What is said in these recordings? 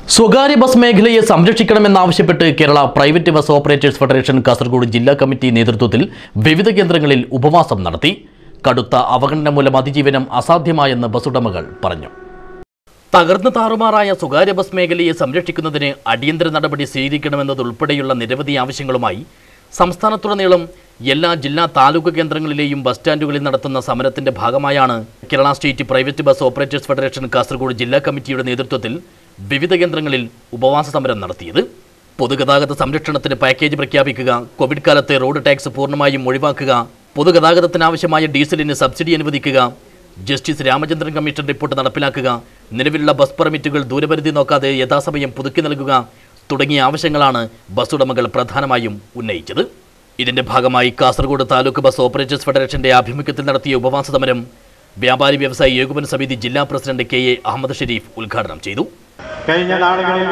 സ്വകാര്യ ബസ് മേഖലയെ സംരക്ഷിക്കണമെന്നാവശ്യപ്പെട്ട് Kerala private bus operators federation Kasaragod ജില്ലാ കമ്മിറ്റി നേതൃത്വത്തിൽ വിവിധ കേന്ദ്രങ്ങളിൽ ഉപവാസം നടത്തി കടുത്ത അവഗണന മൂലം അതിജീവനം അസാധ്യമായെന്ന് ബസ് ഉടമകൾ പറഞ്ഞു തകർന്നു താറുമാറായ സ്വകാര്യ ബസ് മേഖലയെ സംരക്ഷിക്കുന്നതിന് അടിയന്തര നടപടി സ്വീകരിക്കണമെന്നതുൾപ്പെടെയുള്ള നിരവധി ആവശ്യങ്ങളുമായി സംസ്ഥാനത്തുടനീളം എല്ലാ ജില്ലാ താലൂക്ക് കേന്ദ്രങ്ങളിലെയും ബസ് സ്റ്റാൻഡുകളിൽ നടത്തുന്ന സമരത്തിന്റെ ഭാഗമായാണ് Kerala state private bus operators federation Kasaragod ജില്ലാ കമ്മിറ്റിയുടെ നേതൃത്വത്തിൽ വിവിധ കേന്ദ്രങ്ങളിൽ ഉപവാസ സമരം നടത്തിയത് പൊതുഗതാഗത സംരക്ഷണത്തിന് പാക്കേജ് പ്രഖ്യാപിക്കുക കോവിഡ് കാലത്തെ റോഡ് ടാക്സ് പൂർണ്ണമായും ഒഴിവാക്കുക പൊതുഗതാഗതത്തിനാവശ്യമായ ഡീസലിന് സബ്സിഡി അനുവദിക്കുക ജസ്റ്റിസ് രാമചന്ദ്രൻ കമ്മീഷൻ റിപ്പോർട്ട് നടപ്പിലാക്കുക നിലവിലുള്ള ബസ് പെർമിറ്റുകൾ ദൂരപരിധി നോക്കാതെ യഥാസമയം പുതുക്കി നൽകുക തുടങ്ങിയ ആവശ്യങ്ങളാണ് ബസ് ഉടമകൾ പ്രധാനമായും ഉന്നയിച്ചത് ഇതിന്റെ ഭാഗമായി കാസർഗോഡ് താലൂക്ക് ബസ് ഓപ്പറേറ്റേഴ്സ് ഫെഡറേഷന്റെ ആഭിമുഖ്യത്തിൽ നടത്തിയ ഉപവാസ സമരം വ്യാപാരി വ്യവസായി ഏകോപന സമിതി ജില്ലാ president K A Ahmed Sharif ഉദ്ഘാടനം ചെയ്തു കഴിഞ്ഞ നാളുകളിൽ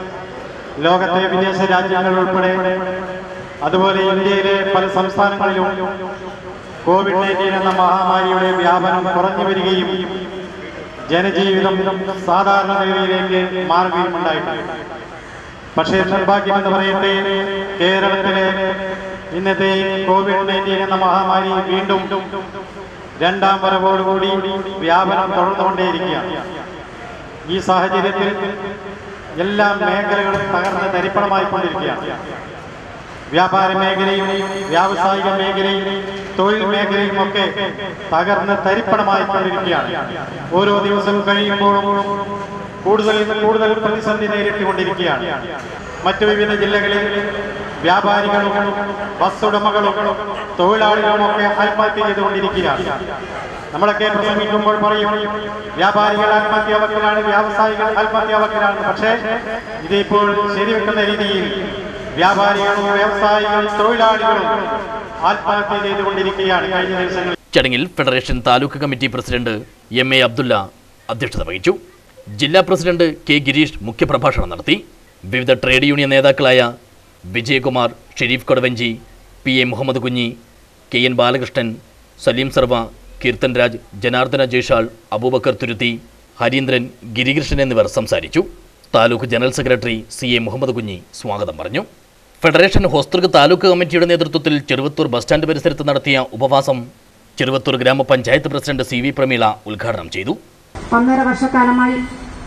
ലോകത്തെ വിദേശ രാജ്യങ്ങൾ ഉൾപ്പെടെ അതുപോലെ ഇന്ത്യയിലെ പല സംസ്ഥാനങ്ങളിലും കോവിഡ് നയൻറ്റീൻ എന്ന മഹാമാരിയുടെ വ്യാപനം കുറഞ്ഞു വരികയും ജനജീവിതം സാധാരണ നിലയിലേക്ക് മാറുകയും ഉണ്ടായിട്ടുണ്ട് പക്ഷേ നിർഭാഗ്യമെന്ന് പറയട്ടെ കേരളത്തിലെ ഇന്നത്തെ ഈ കോവിഡ് നയൻറ്റീൻ എന്ന മഹാമാരി വീണ്ടും രണ്ടാം വരവോടുകൂടി വ്യാപനം തുടർന്നുകൊണ്ടേയിരിക്കുകയാണ് ഈ സാഹചര്യത്തിൽ എല്ലാ മേഖലകളും തകർന്ന് തരിപ്പണമായിക്കൊണ്ടിരിക്കുകയാണ് വ്യാപാര മേഖലയും വ്യാവസായിക മേഖലയും തൊഴിൽ മേഖലയും ഒക്കെ തകർന്ന് തരിപ്പണമായിക്കൊണ്ടിരിക്കുകയാണ് ഓരോ ദിവസവും കഴിയുമ്പോഴും കൂടുതൽ കൂടുതൽ പ്രതിസന്ധി നേരിട്ടുകൊണ്ടിരിക്കുകയാണ് മറ്റു വിവിധ ജില്ലകളിൽ വ്യാപാരികളും ബസ് ഉടമകളും തൊഴിലാളികളും ഒക്കെ ആത്മഹത്യ ചെയ്തുകൊണ്ടിരിക്കുകയാണ് നമ്മളൊക്കെ പ്രസംഗിക്കുമ്പോൾ പറയും വ്യാപാരികൾ ആത്മഹത്യാവക്കലാണ് വ്യാവസായികൾ ആത്മഹത്യാവക്കലാണ് പക്ഷേ ഇതിപ്പോൾ ശരിവെക്കുന്ന രീതിയിൽ വ്യാപാരികളും വ്യവസായികളും തൊഴിലാളികളും ആത്മഹത്യ ചെയ്തുകൊണ്ടിരിക്കുകയാണ് കഴിഞ്ഞ ദിവസങ്ങളിൽ ചടങ്ങിൽ federation taluk committee president M A Abdulla അധ്യക്ഷത വഹിച്ചു ജില്ലാ പ്രസിഡന്റ് കെ ഗിരീഷ് മുഖ്യപ്രഭാഷണം നടത്തി വിവിധ ട്രേഡ് യൂണിയൻ നേതാക്കളായ Vijayakumar Sharif Kodavanchi P A Muhammed Kunhi K N Balakrishnan Saleem സർവ കീർത്തൻ രാജ് ജനാർദ്ദന ജയ്ഷാൾ അബൂബക്കർ തുരുത്തി ഹരീന്ദ്രൻ ഗിരികൃഷ്ണൻ എന്നിവർ സംസാരിച്ചു taluk general secretary C A Muhammed Kunhi സ്വാഗതം പറഞ്ഞു ഫെഡറേഷൻ ഹോസ്തൃക് താലൂക്ക് കമ്മിറ്റിയുടെ നേതൃത്വത്തിൽ ചെറുവത്തൂർ ബസ് സ്റ്റാൻഡ് പരിസരത്ത് നടത്തിയ ഉപവാസം ചെറുവത്തൂർ ഗ്രാമപഞ്ചായത്ത് പ്രസിഡന്റ് സി വി പ്രമീള ഉദ്ഘാടനം ചെയ്തു ഒന്നര വർഷക്കാലമായി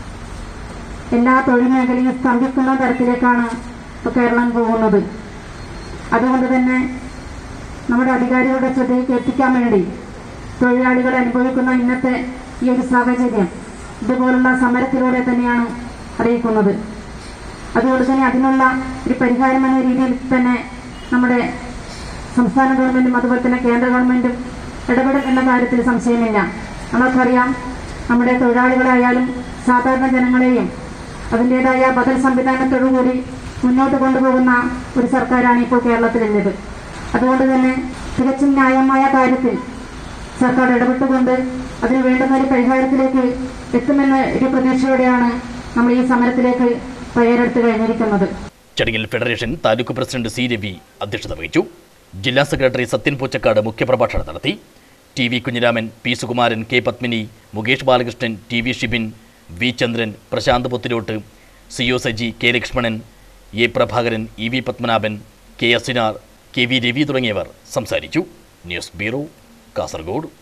എല്ലാ തൊഴിൽ മേഖലയും സ്തംഭിക്കുന്ന തരത്തിലേക്കാണ് ഇപ്പോൾ കേരളം പോകുന്നത് അതുകൊണ്ട് തന്നെ നമ്മുടെ അധികാരികളുടെ ശ്രദ്ധയ്ക്ക് എത്തിക്കാൻ വേണ്ടി തൊഴിലാളികൾ അനുഭവിക്കുന്ന ഇന്നത്തെ ഈ ഒരു സാഹചര്യം ഇതുപോലുള്ള സമരത്തിലൂടെ തന്നെയാണ് അറിയിക്കുന്നത് അതുകൊണ്ട് തന്നെ അതിനുള്ള ഒരു പരിഹാരം എന്ന രീതിയിൽ തന്നെ നമ്മുടെ സംസ്ഥാന ഗവൺമെന്റും അതുപോലെ തന്നെ കേന്ദ്ര ഗവൺമെന്റും ഇടപെടും എന്ന കാര്യത്തിൽ സംശയമില്ല നമുക്കറിയാം നമ്മുടെ തൊഴിലാളികളായാലും സാധാരണ ജനങ്ങളെയും അതിൻ്റെതായ ബദൽ സംവിധാനത്തോടുകൂടി മുന്നോട്ട് കൊണ്ടുപോകുന്ന ഒരു സർക്കാരാണ് ഇപ്പോൾ കേരളത്തിലുള്ളത് അതുകൊണ്ട് തന്നെ തികച്ചും ന്യായമായ കാര്യത്തിൽ സർക്കാർ ഇടപെട്ടുകൊണ്ട് അതിന് വേണ്ടുന്ന ഒരു പരിഹാരത്തിലേക്ക് എത്തുമെന്ന ഒരു പ്രതീക്ഷയോടെയാണ് നമ്മൾ ഈ സമരത്തിലേക്ക് തയ്യാറെടുത്ത് കഴിഞ്ഞിരിക്കുന്നത് ചടങ്ങിൽ federation taluk president C Ravi അധ്യക്ഷത വഹിച്ചു ജില്ലാ സെക്രട്ടറി സത്യൻ പൂച്ചക്കാട് മുഖ്യപ്രഭാഷണം നടത്തി T V Kunhiraman P Sukumaran K Padmini Mukesh Balakrishnan T V Shibin V Chandran Prashanth Puthilott C O Saji K Lakshmanan A Prabhakaran E V Padmanabhan K Asinar K V Ravi തുടങ്ങിയവർ സംസാരിച്ചു ന്യൂസ് ബ്യൂറോ കാസർഗോഡ്